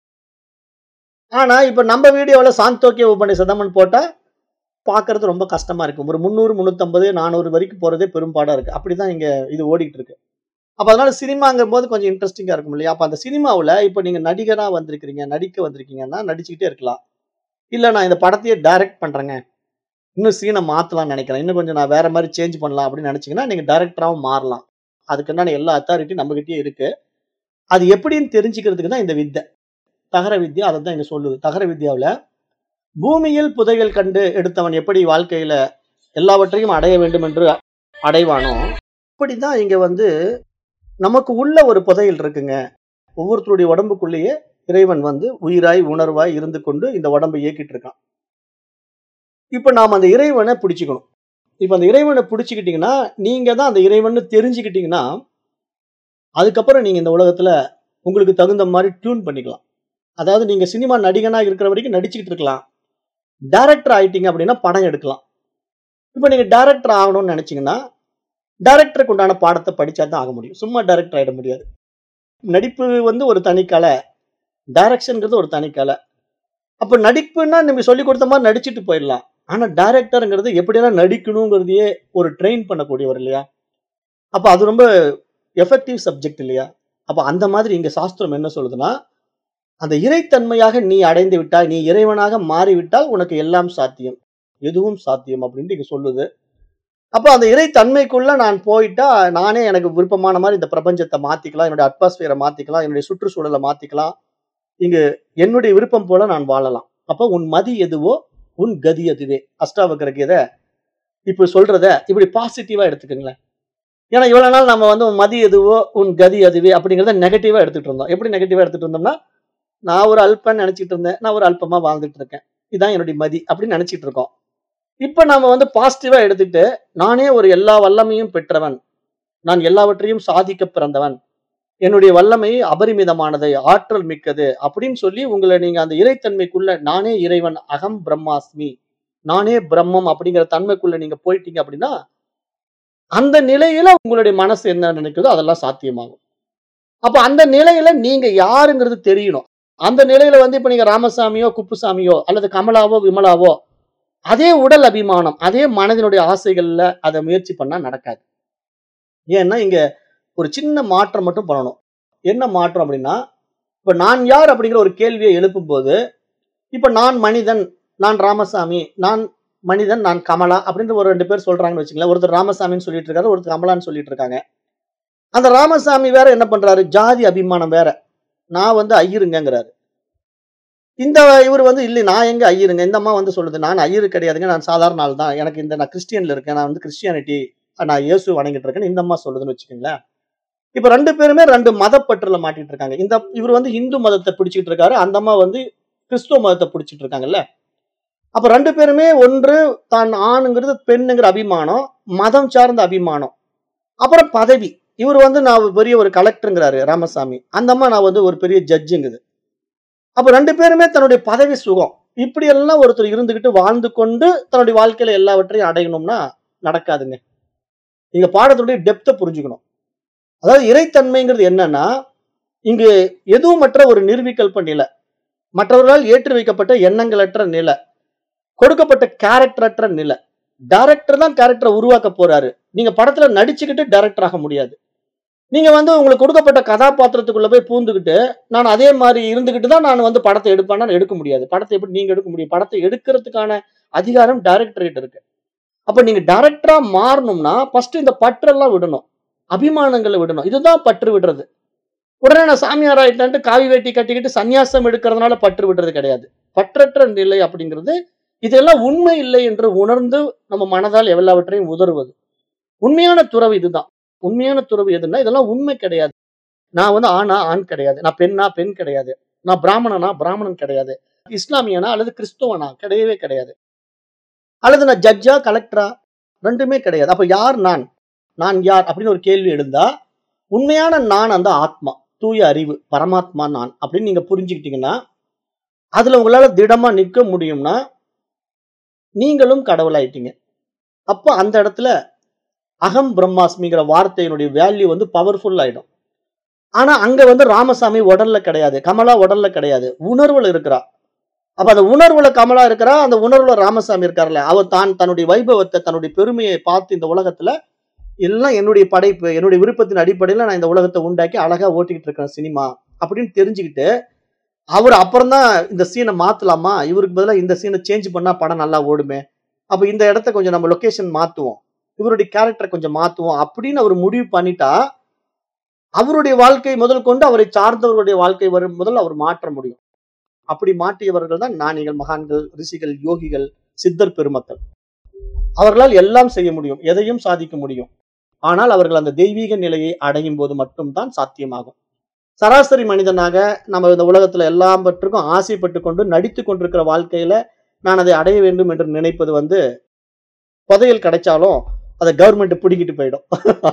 ஆனா இப்ப நம்ம வீடியோவில் சாந்தோக்கிய உபநிஷதம்னு போட்டா பார்க்கிறது ரொம்ப கஷ்டமா இருக்கும் ஒரு முந்நூறு முந்நூற்றம்பது நானூறு வரைக்கும் போறதே பெரும்பாடா இருக்கு அப்படிதான் இங்க இது ஓடிட்டு இருக்கு அப்ப அதனால சினிமாங்கிற போது கொஞ்சம் இன்ட்ரெஸ்டிங்கா இருக்கும் இல்லையா அப்ப அந்த சினிமாவில் இப்ப நீங்க நடிகரா வந்திருக்கிறீங்க நடிக்க வந்திருக்கீங்கன்னா நடிச்சுக்கிட்டே இருக்கலாம் இல்ல நான் இந்த படத்தையே டைரக்ட் பண்றேங்க இன்னும் சீனை மாத்தலாம்னு நினைக்கிறேன் இன்னும் கொஞ்சம் நான் வேற மாதிரி சேஞ்ச் பண்ணலாம் அப்படின்னு நினைச்சீங்கன்னா நீங்க டைரக்டராகவும் மாறலாம் அதுக்குண்டான எல்லா அத்தாரிட்டி நம்மகிட்டயே இருக்கு அது எப்படின்னு தெரிஞ்சுக்கிறதுக்கு தான் இந்த வித்தை தகர வித்யா அதை தான் இங்க சொல்லுது தகர வித்யாவில் பூமியில் புதையல் கண்டு எடுத்தவன் எப்படி வாழ்க்கையில எல்லாவற்றையும் அடைய வேண்டும் என்று அடைவானோ அப்படிதான் இங்க வந்து நமக்கு உள்ள ஒரு புதையல் இருக்குங்க ஒவ்வொருத்தருடைய உடம்புக்குள்ளேயே இறைவன் வந்து உயிராய் உணர்வாய் இருந்து கொண்டு இந்த உடம்பை இயக்கிட்டு இருக்கான் இப்ப நாம் அந்த இறைவனை பிடிச்சுக்கணும் இப்ப அந்த இறைவனை பிடிச்சுக்கிட்டீங்கன்னா நீங்க தான் அந்த இறைவன் தெரிஞ்சுக்கிட்டீங்கன்னா அதுக்கப்புறம் நீங்க இந்த உலகத்துல உங்களுக்கு தகுந்த மாதிரி டியூன் பண்ணிக்கலாம் அதாவது நீங்க சினிமா நடிகனா இருக்கிற வரைக்கும் நடிச்சுக்கிட்டு இருக்கலாம் டைரக்டர் ஆயிட்டீங்க அப்படின்னா படம் எடுக்கலாம் இப்போ நீங்க டைரக்டர் ஆகணும்னு நினைச்சீங்கன்னா டைரக்டருக்கு உண்டான பாடத்தை படிச்சா தான் ஆக முடியும் சும்மா டைரக்டர் ஆயிட முடியாது நடிப்பு வந்து ஒரு தனிக்கலை டைரக்ஷன்ங்கிறது ஒரு தனிக்கலை அப்போ நடிப்புன்னா நம்ம சொல்லி கொடுத்த மாதிரி நடிச்சுட்டு போயிடலாம் ஆனா டைரக்டருங்கிறது எப்படியெல்லாம் நடிக்கணுங்கிறதையே ஒரு ட்ரெயின் பண்ணக்கூடியவர் இல்லையா அப்போ அது ரொம்ப எஃபெக்டிவ் சப்ஜெக்ட் இல்லையா அப்போ அந்த மாதிரி இங்க சாஸ்திரம் என்ன சொல்லுதுன்னா அந்த இறைத்தன்மையாக நீ அடைந்து விட்டால் நீ இறைவனாக மாறிவிட்டால் உனக்கு எல்லாம் சாத்தியம் எதுவும் சாத்தியம் அப்படின்ட்டு இங்க சொல்லுது அப்போ அந்த இறைத்தன்மைக்குள்ள நான் போயிட்டா நானே எனக்கு விருப்பமான மாதிரி இந்த பிரபஞ்சத்தை மாத்திக்கலாம் என்னுடைய அட்மாஸ்பியரை மாத்திக்கலாம் என்னுடைய சுற்றுச்சூழலை மாத்திக்கலாம் இங்கு என்னுடைய விருப்பம் போல நான் வாழலாம் அப்போ உன் மதி எதுவோ உன் கதி அதுவே அஷ்டாவக்கர கீதை இப்ப சொல்றத இப்படி பாசிட்டிவா எடுத்துக்கங்களேன் ஏன்னா இவ்வளவு நாள் நம்ம வந்து உன் மதி எதுவோ உன் கதி அதுவே அப்படிங்கிறத நெகட்டிவா எடுத்துட்டு இருந்தோம் எப்படி நெகட்டிவா எடுத்துட்டு இருந்தோம்னா நான் ஒரு அல்பன் நினைச்சிட்டு இருந்தேன் நான் ஒரு அல்பமா வாழ்ந்துட்டு இருக்கேன் இதான் என்னுடைய மதி அப்படின்னு நினைச்சிட்டு இருக்கோம் இப்ப நாம வந்து பாசிட்டிவா எடுத்துட்டு நானே ஒரு எல்லா வல்லமையும் பெற்றவன் நான் எல்லாவற்றையும் சாதிக்க பிறந்தவன் என்னுடைய வல்லமை அபரிமிதமானது ஆற்றல் மிக்கது அப்படின்னு சொல்லி உங்களை நீங்க அந்த இறைத்தன்மைக்குள்ள நானே இறைவன் அகம் பிரம்மாஸ்மி நானே பிரம்மம் அப்படிங்கிற தன்மைக்குள்ள நீங்க போயிட்டீங்க அப்படின்னா அந்த நிலையில உங்களுடைய மனசு என்ன நினைக்குதோ அதெல்லாம் சாத்தியமாகும் அப்ப அந்த நிலையில நீங்க யாருங்கிறது தெரியணும் அந்த நிலையில வந்து இப்ப நீங்க ராமசாமியோ குப்புசாமியோ அல்லது கமலாவோ விமலாவோ அதே உடல் அபிமானம் அதே மனதினுடைய ஆசைகள்ல அதை முயற்சி பண்ணா நடக்காது ஏன்னா இங்க ஒரு சின்ன மாற்றம் மட்டும் பண்ணணும் என்ன மாற்றம் அப்படின்னா இப்ப நான் யார் அப்படிங்கிற ஒரு கேள்வியை எழுப்பும் போது இப்ப நான் மனிதன் நான் ராமசாமி நான் மனிதன் நான் கமலா அப்படின்ற ஒரு ரெண்டு பேர் சொல்றாங்கன்னு வச்சுங்களேன் ஒருத்தர் ராமசாமின்னு சொல்லிட்டு இருக்காரு ஒருத்தர் கமலான்னு சொல்லிட்டு இருக்காங்க அந்த ராமசாமி வேற என்ன பண்றாரு ஜாதி அபிமானம் வேற நான் வந்து ஐயருங்கிறாரு இந்த இவர் வந்து இல்லை நான் எங்க ஐயருங்க இந்த அம்மா வந்து சொல்லுது நான் ஐயரு கிடையாதுங்க நான் சாதாரண ஆள் தான் எனக்கு இந்த நான் கிறிஸ்டியன்ல இருக்கேன் நான் வந்து கிறிஸ்டியானிட்டி நான் இயேசு வணங்கிட்டு இருக்கேன்னு இந்த அம்மா சொல்லுதுன்னு வச்சுக்கோங்களேன் இப்ப ரெண்டு பேருமே ரெண்டு மதப்பற்றுல மாட்டிட்டு இருக்காங்க இந்த இவர் வந்து இந்து மதத்தை பிடிச்சிட்டு இருக்காரு அந்த அம்மா வந்து கிறிஸ்துவ மதத்தை பிடிச்சிட்டு இருக்காங்கல்ல அப்ப ரெண்டு பேருமே ஒன்று தான் ஆணுங்கிறது பெண்ணுங்கிற அபிமானம் மதம் சார்ந்த அபிமானம் அப்புறம் பதவி இவர் வந்து நான் பெரிய ஒரு கலெக்டருங்கிறாரு ராமசாமி அந்த அம்மா நான் வந்து ஒரு பெரிய ஜட்ஜுங்குது அப்ப ரெண்டு பேருமே தன்னுடைய பதவி சுகம் இப்படி எல்லாம் ஒருத்தர் இருந்துகிட்டு வாழ்ந்து கொண்டு தன்னுடைய வாழ்க்கையில எல்லாவற்றையும் அடையணும்னா நடக்காதுங்க நீங்க பாடத்துடைய டெப்த்தை புரிஞ்சுக்கணும் அதாவது இறைத்தன்மைங்கிறது என்னன்னா இங்கு எதுவுமற்ற ஒரு நிரூபிக்கல்ப நிலை மற்றவர்களால் ஏற்றி வைக்கப்பட்ட எண்ணங்களற்ற நிலை கொடுக்கப்பட்ட கேரக்டரற்ற நிலை டைரக்டர் தான் கேரக்டரை உருவாக்க போறாரு நீங்க படத்துல நடிச்சுக்கிட்டு டைரக்டர் ஆக முடியாது நீங்க வந்து உங்களுக்கு கொடுக்கப்பட்ட கதாபாத்திரத்துக்குள்ள போய் பூந்துக்கிட்டு நான் அதே மாதிரி இருந்துகிட்டு தான் நான் வந்து படத்தை எடுப்பேன்னா எடுக்க முடியாது படத்தை எப்படி நீங்க எடுக்க முடியும் படத்தை எடுக்கிறதுக்கான அதிகாரம் டைரக்டர் கிட்ட இருக்கு அப்ப நீங்க டைரக்டரா மாறணும்னா ஃபர்ஸ்ட் இந்த பற்றெல்லாம் விடணும் அபிமானங்களை விடணும் இதுதான் பற்று விடுறது உடனே நான் சாமியார் ஆயிட்டேன்ட்டு காவி வேட்டி கட்டிக்கிட்டு சன்னியாசம் எடுக்கிறதுனால பற்று விடுறது கிடையாது பற்றற்ற நிலை அப்படிங்கிறது இதெல்லாம் உண்மை இல்லை என்று உணர்ந்து நம்ம மனதால் எல்லாவற்றையும் உதறுவது உண்மையான துறவு இதுதான் உண்மையான துறவு எதுன்னா இதெல்லாம் உண்மை கிடையாது நான் வந்து ஆணா ஆண் கிடையாது நான் பெண்ணா பெண் கிடையாது நான் பிராமணனா பிராமணன் கிடையாது இஸ்லாமியனா அல்லது கிறிஸ்துவனா கிடையவே கிடையாது அல்லது நான் ஜட்ஜா கலெக்டரா ரெண்டுமே கிடையாது அப்ப யார் நான் நான் யார் அப்படின்னு ஒரு கேள்வி எழுந்தா உண்மையான நான் அந்த ஆத்மா தூய அறிவு பரமாத்மா நான் அப்படின்னு நீங்க புரிஞ்சுக்கிட்டீங்கன்னா அதுல உங்களால திடமா நிற்க முடியும்னா நீங்களும் கடவுளாயிட்டீங்க அப்போ அந்த இடத்துல அகம் பிரம்மாஸ்மிங்கிற வார்த்தையினுடைய வேல்யூ வந்து பவர்ஃபுல் ஆயிடும் ஆனா அங்க வந்து ராமசாமி உடல்ல கிடையாது கமலா உடல்ல கிடையாது உணர்வுல இருக்கிறா அப்ப அந்த உணர்வுல கமலா இருக்கிறா அந்த உணர்வுல ராமசாமி இருக்காருல்ல அவர் தான் தன்னுடைய வைபவத்தை தன்னுடைய பெருமையை பார்த்து இந்த உலகத்துல எல்லாம் என்னுடைய படைப்பு என்னுடைய விருப்பத்தின் அடிப்படையில நான் இந்த உலகத்தை உண்டாக்கி அழகா ஓட்டிக்கிட்டு இருக்கேன் சினிமா அப்படின்னு தெரிஞ்சுக்கிட்டு அவர் அப்புறம் தான் இந்த சீனை மாத்தலாமா இவருக்கு பதிலாக இந்த சீனை சேஞ்ச் பண்ணா படம் நல்லா ஓடுமே அப்ப இந்த இடத்த கொஞ்சம் நம்ம லொகேஷன் மாத்துவோம் இவருடைய கேரக்டரை கொஞ்சம் மாத்துவோம் அப்படின்னு அவர் முடிவு பண்ணிட்டா அவருடைய வாழ்க்கை முதல் கொண்டு அவரை சார்ந்தவருடைய வாழ்க்கை வரும் முதல் அவர் மாற்ற முடியும் அப்படி மாற்றியவர்கள் தான் ஞானிகள் மகான்கள் ரிஷிகள் யோகிகள் சித்தர் பெருமக்கள் அவர்களால் எல்லாம் செய்ய முடியும் எதையும் சாதிக்க முடியும் ஆனால் அவர்கள் அந்த தெய்வீக நிலையை அடையும் போது மட்டும்தான் சாத்தியமாகும் சராசரி மனிதனாக நம்ம இந்த உலகத்துல எல்லாம் பற்றுக்கும் ஆசைப்பட்டு கொண்டு நடித்து கொண்டிருக்கிற வாழ்க்கையில நான் அதை அடைய வேண்டும் என்று நினைப்பது வந்து புதையல் கிடைச்சாலும் அதை கவர்மெண்ட் பிடிக்கிட்டு போயிடும்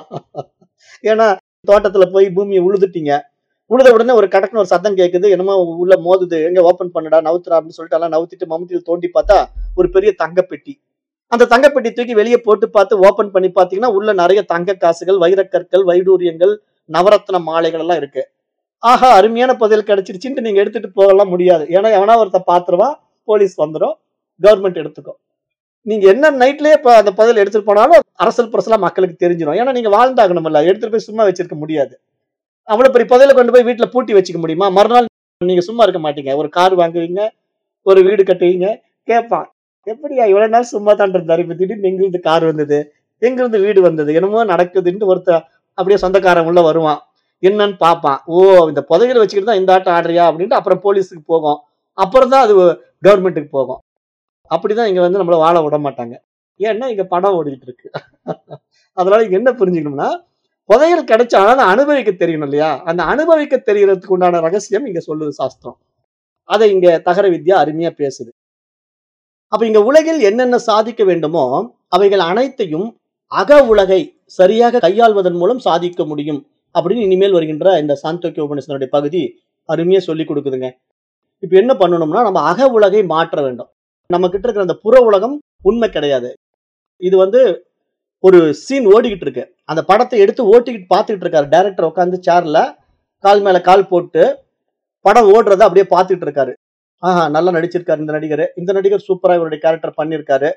ஏன்னா தோட்டத்துல போய் பூமியை உழுதுட்டீங்க உழுத உடனே ஒரு கடக்குன்னு ஒரு சத்தம் கேட்குது என்னமோ உள்ள மோதுது எங்க ஓபன் பண்ணுடா நவுத்துறா அப்படின்னு சொல்லிட்டு எல்லாம் நவுத்திட்டு மம்முட்டியில் தோண்டி பார்த்தா ஒரு பெரிய தங்கப்பெட்டி அந்த தங்கப்பெட்டி தூக்கி வெளியே போட்டு பார்த்து ஓபன் பண்ணி பார்த்தீங்கன்னா உள்ள நிறைய தங்க காசுகள் வைரக்கற்கள் வைடூரியங்கள் நவரத்ன மாலைகள் எல்லாம் இருக்கு ஆஹா அருமையான புதையல் கிடைச்சிருச்சுன்ட்டு நீங்க எடுத்துட்டு போகலாம் முடியாது ஏன்னா எவனா ஒருத்த பாத்துருவா போலீஸ் வந்துடும் கவர்மெண்ட் எடுத்துக்கும் நீங்க என்ன நைட்லயே இப்ப அந்த புதையல் எடுத்துட்டு போனாலும் அரசல் புரசலா மக்களுக்கு தெரிஞ்சிடும் ஏன்னா நீங்க வாழ்ந்தாகணும்ல எடுத்துட்டு போய் சும்மா வச்சிருக்க முடியாது அவ்வளவு பெரிய புதையல கொண்டு போய் வீட்டுல பூட்டி வச்சுக்க முடியுமா மறுநாள் நீங்க சும்மா இருக்க மாட்டீங்க ஒரு கார் வாங்குவீங்க ஒரு வீடு கட்டுவீங்க கேட்பான் எப்படியா இவ்வளவு நாள் சும்மா தான் இருந்தாரு இப்ப திடீர்னு எங்கிருந்து கார் வந்தது எங்கிருந்து வீடு வந்தது என்னமோ நடக்குதுன்ட்டு ஒருத்தர் அப்படியே சொந்தக்காரன் உள்ள வருவான் என்னன்னு பார்ப்பான் ஓ இந்த புதையல வச்சுக்கிட்டு தான் இந்த ஆட்டம் ஆடுறியா அப்படின்ட்டு அப்புறம் போலீஸுக்கு போகும் அப்புறம் தான் அது கவர்மெண்ட்டுக்கு போகும் அப்படிதான் இங்க வந்து நம்மள வாழ விட மாட்டாங்க ஏன்னா இங்க படம் ஓடிட்டு இருக்கு அதனால இங்க என்ன புரிஞ்சுக்கணும்னா புதையல் கிடைச்சா அதை அனுபவிக்க தெரியணும் இல்லையா அந்த அனுபவிக்க தெரியறதுக்கு உண்டான ரகசியம் இங்க சொல்லுது சாஸ்திரம் அதை இங்க தகர வித்யா அருமையா பேசுது அப்ப இங்க உலகில் என்னென்ன சாதிக்க வேண்டுமோ அவைகள் அனைத்தையும் அக உலகை சரியாக கையாள்வதன் மூலம் சாதிக்க முடியும் அப்படின்னு இனிமேல் வருகின்ற இந்த சாந்தோக்கிய உபநிஷனுடைய பகுதி அருமையா சொல்லி கொடுக்குதுங்க இப்ப என்ன பண்ணணும்னா நம்ம அக உலகை மாற்ற வேண்டும் நம்ம கிட்ட இருக்கிற அந்த புற உலகம் உண்மை கிடையாது இது வந்து ஒரு சீன் ஓடிக்கிட்டு இருக்கு அந்த படத்தை எடுத்து ஓட்டிக்கிட்டு பார்த்துக்கிட்டு இருக்காரு டைரக்டர் உட்காந்து சேர்ல கால் மேல கால் போட்டு படம் ஓடுறத அப்படியே பார்த்துட்டு இருக்காரு ஆஹா நல்லா நடிச்சிருக்காரு இந்த நடிகர் இந்த நடிகர் சூப்பரா இவருடைய கேரக்டர் பண்ணியிருக்காரு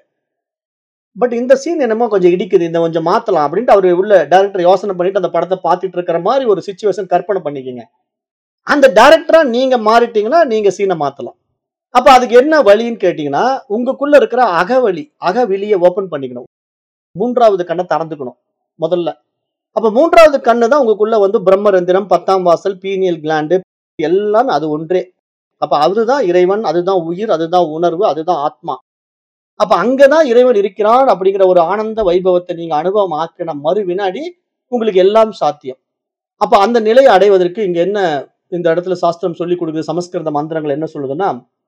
பட் இந்த சீன் என்னமோ கொஞ்சம் இடிக்குது இந்த கொஞ்சம் மாத்தலாம் அப்படின்ட்டு அவர் உள்ள டைரக்டர் யோசனை பண்ணிட்டு அந்த படத்தை பார்த்துட்டு இருக்கிற மாதிரி ஒரு சுச்சுவேஷன் கற்பனை பண்ணிக்கிங்க அந்த டைரக்டரா நீங்க மாறிட்டீங்கன்னா நீங்க சீனை மாத்தலாம் அப்ப அதுக்கு என்ன வழின்னு கேட்டீங்கன்னா உங்களுக்குள்ள இருக்கிற அகவழி அகவெளியை ஓபன் பண்ணிக்கணும் மூன்றாவது கண்ணை திறந்துக்கணும் முதல்ல அப்ப மூன்றாவது கண்ணு தான் உங்களுக்குள்ள வந்து பிரம்மரந்திரம் பத்தாம் வாசல் பீனியல் கிளாண்டு எல்லாமே அது ஒன்றே அப்ப அதுதான் இறைவன் அதுதான் உயிர் அதுதான் உணர்வு அதுதான் ஆத்மா அப்ப அங்கதான் இறைவன் இருக்கிறான் அப்படிங்கிற ஒரு ஆனந்த வைபவத்தை நீங்க அனுபவம் ஆக்கின மறு வினாடி உங்களுக்கு எல்லாம் சாத்தியம் அப்ப அந்த நிலையை அடைவதற்கு இங்க என்ன இந்த இடத்துல சாஸ்திரம் சொல்லி கொடுக்குது சமஸ்கிருத மந்திரங்கள் என்ன சொல்லுதுன்னா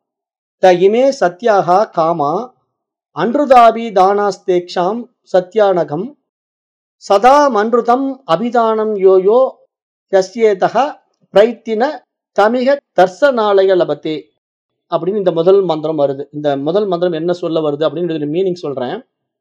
த இமே சத்யாகா காமா அன்றுதாபி தானாஸ்தேக்ஷாம் சத்யானகம் சதா மன்றுதம் அபிதானம் யோயோ யஸ்யேதக பிரைத்தின தமிக தர்சனாலய லபத்தே அப்படின்னு இந்த முதல் மந்திரம் வருது இந்த முதல் மந்திரம் என்ன சொல்ல வருது அப்படின்னு மீனிங் சொல்றேன்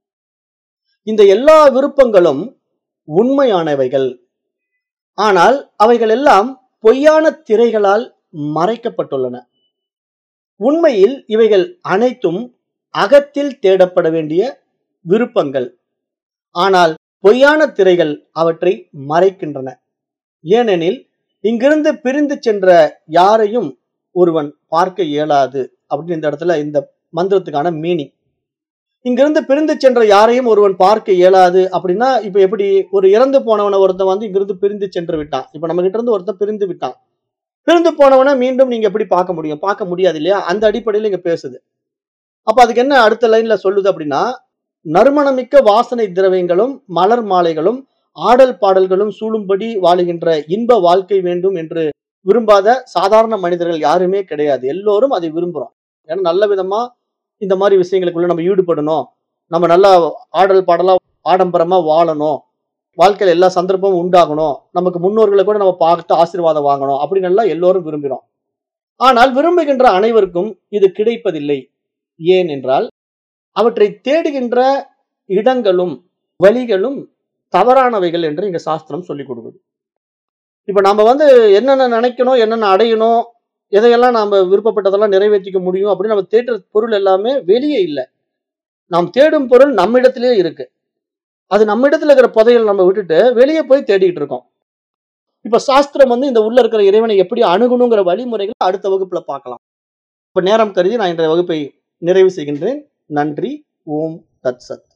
இந்த எல்லா விருப்பங்களும் உண்மையானவைகள் ஆனால் அவைகள் எல்லாம் பொய்யான திரைகளால் மறைக்கப்பட்டுள்ளன உண்மையில் இவைகள் அனைத்தும் அகத்தில் தேடப்பட வேண்டிய விருப்பங்கள் ஆனால் பொய்யான திரைகள் அவற்றை மறைக்கின்றன ஏனெனில் இங்கிருந்து பிரிந்து சென்ற யாரையும் ஒருவன் பார்க்க இயலாது அப்படின்னு இந்த இடத்துல இந்த மந்திரத்துக்கான மீனிங் இங்கிருந்து பிரிந்து சென்ற யாரையும் ஒருவன் பார்க்க இயலாது அப்படின்னா இப்ப எப்படி ஒரு இறந்து போனவனை ஒருத்தன் வந்து இங்கிருந்து பிரிந்து சென்று விட்டான் இப்ப நம்ம கிட்ட இருந்து ஒருத்தன் பிரிந்து விட்டான் பிரிந்து போனவனை மீண்டும் நீங்க எப்படி பார்க்க முடியும் பார்க்க முடியாது இல்லையா அந்த அடிப்படையில் இங்க பேசுது அப்ப அதுக்கு என்ன அடுத்த லைன்ல சொல்லுது அப்படின்னா நறுமணமிக்க வாசனை திரவியங்களும் மலர் மாலைகளும் ஆடல் பாடல்களும் சூழும்படி வாழுகின்ற இன்ப வாழ்க்கை வேண்டும் என்று விரும்பாத சாதாரண மனிதர்கள் யாருமே கிடையாது எல்லோரும் அதை விரும்புறோம் ஏன்னா நல்ல விதமா இந்த மாதிரி விஷயங்களுக்குள்ள நம்ம ஈடுபடணும் நம்ம நல்லா ஆடல் பாடலா ஆடம்பரமா வாழணும் வாழ்க்கையில எல்லா சந்தர்ப்பமும் உண்டாகணும் நமக்கு முன்னோர்களை கூட நம்ம பார்த்து ஆசீர்வாதம் வாங்கணும் அப்படின்னு எல்லாம் எல்லோரும் விரும்புகிறோம் ஆனால் விரும்புகின்ற அனைவருக்கும் இது கிடைப்பதில்லை ஏன் என்றால் அவற்றை தேடுகின்ற இடங்களும் வழிகளும் தவறானவைகள் என்று இங்க சாஸ்திரம் சொல்லிக் கொடுக்குது இப்ப நம்ம வந்து என்னென்ன நினைக்கணும் என்னென்ன அடையணும் எதையெல்லாம் நாம விருப்பப்பட்டதெல்லாம் நிறைவேற்றிக்க முடியும் அப்படின்னு நம்ம தேடுற பொருள் எல்லாமே வெளியே இல்லை நாம் தேடும் பொருள் நம்மிடத்திலே இருக்கு அது நம்மிடத்துல இருக்கிற புதையல் நம்ம விட்டுட்டு வெளியே போய் தேடிட்டு இருக்கோம் இப்ப சாஸ்திரம் வந்து இந்த உள்ள இருக்கிற இறைவனை எப்படி அணுகணுங்கிற வழிமுறைகள் அடுத்த வகுப்புல பார்க்கலாம் இப்ப நேரம் கருதி நான் இன்றைய வகுப்பை நிறைவு செய்கின்றேன் நன்றி ஓம் தத் சத்